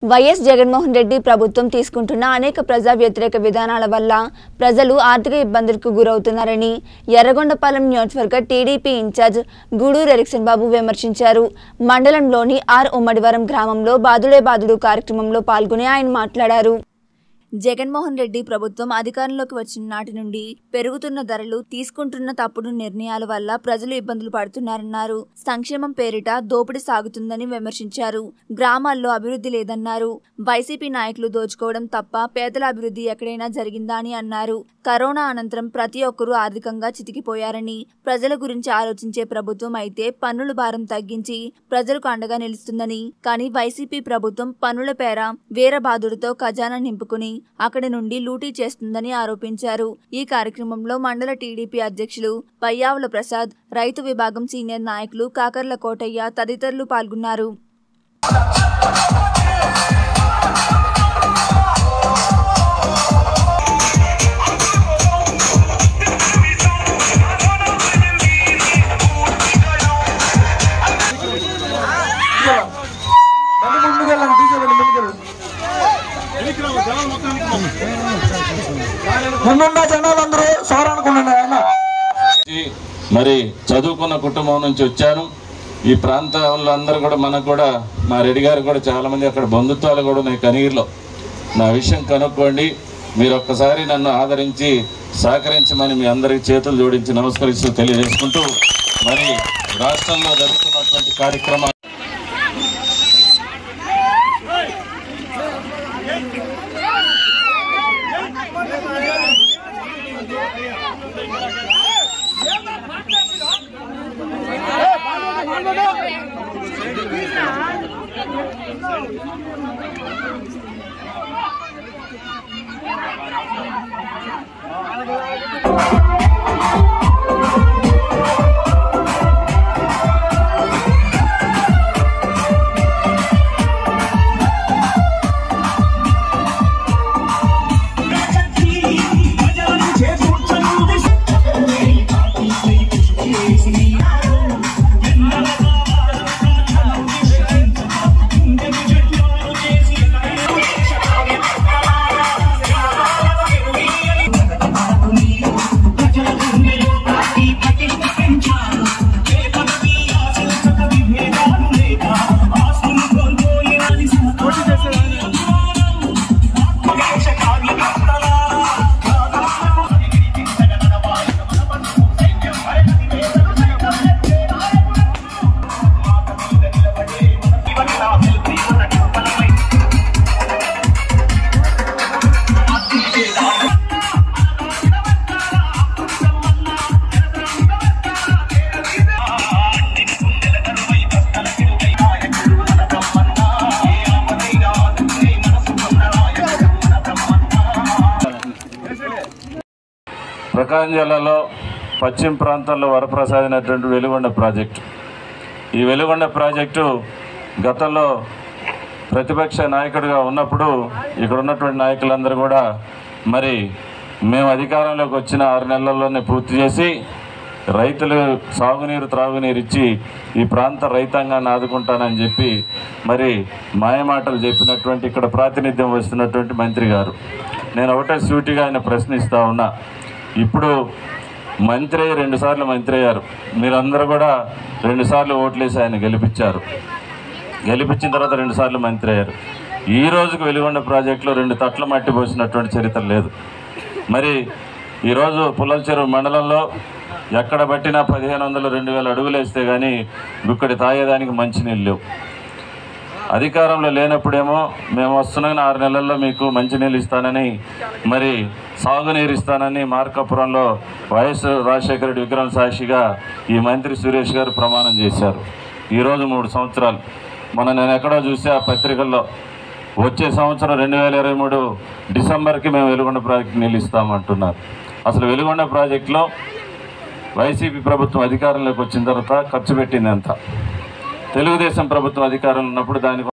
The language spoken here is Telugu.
వైఎస్ జగన్మోహన్ రెడ్డి ప్రభుత్వం తీసుకుంటున్న అనేక ప్రజా వ్యతిరేక విధానాల వల్ల ప్రజలు ఆర్థిక ఇబ్బందులకు గురవుతున్నారని ఎర్రగొండపాలెం నియోజకవర్గ TDP incharge Guduru Ericsson Babu విమర్శించారు మండలంలోని ఆర్ ఉమ్మడివరం గ్రామంలో బాదుడే బాదుడు కార్యక్రమంలో పాల్గొని ఆయన మాట్లాడారు జగన్మోహన్ రెడ్డి ప్రభుత్వం అధికారంలోకి వచ్చిన నాటి నుండి పెరుగుతున్న ధరలు తీసుకుంటున్న తప్పుడు నిర్ణయాల వల్ల ప్రజలు ఇబ్బందులు పడుతున్నారన్నారు సంక్షేమం పేరిట దోపిడీ సాగుతుందని విమర్శించారు గ్రామాల్లో అభివృద్ధి లేదన్నారు వైసీపీ నాయకులు దోచుకోవడం తప్ప పేదల అభివృద్ధి ఎక్కడైనా జరిగిందా అని అన్నారు కరోనా అనంతరం ప్రతి ఒక్కరూ ఆర్థికంగా చితికిపోయారని ప్రజల గురించి ఆలోచించే ప్రభుత్వం అయితే పన్నుల భారం తగ్గించి ప్రజలకు అండగా నిలుస్తుందని కానీ వైసీపీ ప్రభుత్వం పన్నుల పేర వీరబాదుడితో ఖజానా నింపుకుని అక్కడి నుండి లూటీ చేస్తుందని ఆరోపించారు ఈ కార్యక్రమంలో మండల టీడీపీ అధ్యక్షులు పయ్యావుల ప్రసాద్ రైతు విభాగం సీనియర్ నాయకులు కాకర్ల కోటయ్య తదితరులు పాల్గొన్నారు బండి ముందుకెళ్ళండి డీజే బండి ముందుకెళ్ళండి ముందున్న జనాలందరూ సోరానుకున్నాడు అన్న ఈ మరి చదువుకున్న కుటుంబం నుంచి వచ్చాను ఈ ప్రాంత వాళ్ళందరూ కూడా మనకు కూడా మా రెడ్డి గారు కూడా చాలా మంది అక్కడ బంధుత్వాలు కూడా ఉన్నాయి కనిగిరిలో నా విషయం కనుక్కోండి మీరు ఒక్కసారి నన్ను ఆదరించి సహకరించమని మీ అందరికి చేతులు జోడించి నమస్కరిస్తూ తెలియజేసుకుంటూ మరి రాష్ట్రంలో జరుగుతున్నటువంటి కార్యక్రమాలు ప్రకాశం జిల్లాలో పశ్చిమ ప్రాంతాల్లో వరప్రసాదినటువంటి వెలుగొండ ప్రాజెక్టు ఈ వెలుగొండ ప్రాజెక్టు గతంలో ప్రతిపక్ష నాయకుడిగా ఉన్నప్పుడు ఇక్కడ ఉన్నటువంటి నాయకులందరూ కూడా మరి మేము అధికారంలోకి వచ్చిన ఆరు నెలల్లోనే పూర్తి చేసి రైతులు సాగునీరు త్రాగునీరు ఇచ్చి ఈ ప్రాంత రైతాంగాన్ని ఆదుకుంటానని చెప్పి మరి మాయమాటలు చెప్పినటువంటి ఇక్కడ ప్రాతినిధ్యం వస్తున్నటువంటి మంత్రి గారు నేను ఒకటే సూటిగా ఆయన ప్రశ్నిస్తా ఉన్నా ఇప్పుడు మంత్రి అయ్యి రెండుసార్లు మంత్రి అయ్యారు మీరందరూ కూడా రెండుసార్లు ఓట్లేసి ఆయన గెలిపించారు గెలిపించిన తర్వాత రెండుసార్లు మంత్రి అయ్యారు ఈ రోజుకు వెలుగొండ ప్రాజెక్టులో రెండు తట్ల మట్టి పోసినటువంటి చరిత్ర లేదు మరి ఈరోజు పుల్లల చెరువు మండలంలో ఎక్కడ పట్టినా పదిహేను వందలు రెండు వేల అడుగులు వేస్తే కానీ ఇక్కడి తాగేదానికి మంచినీళ్ళు లేవు అధికారంలో లేనప్పుడేమో మేము వస్తున్నాం ఆరు నెలల్లో మీకు మంచినీళ్ళు ఇస్తానని మరి సాగునీరు ఇస్తానని మార్కాపురంలో వైఎస్ రాజశేఖర రెడ్డి విగ్రహం సాక్షిగా ఈ మంత్రి సురేష్ గారు ప్రమాణం చేశారు ఈరోజు మూడు సంవత్సరాలు మొన్న నేను ఎక్కడో చూసే ఆ పత్రికల్లో వచ్చే సంవత్సరం రెండు వేల ఇరవై మూడు డిసెంబర్కి మేము వెలుగొండ ప్రాజెక్టు నీళ్ళు ఇస్తామంటున్నారు అసలు వెలుగొండ ప్రాజెక్టులో వైసీపీ ప్రభుత్వం అధికారంలోకి వచ్చిన తర్వాత ఖర్చు పెట్టింది ఎంత తెలుగుదేశం ప్రభుత్వం అధికారంలో ఉన్నప్పుడు దాని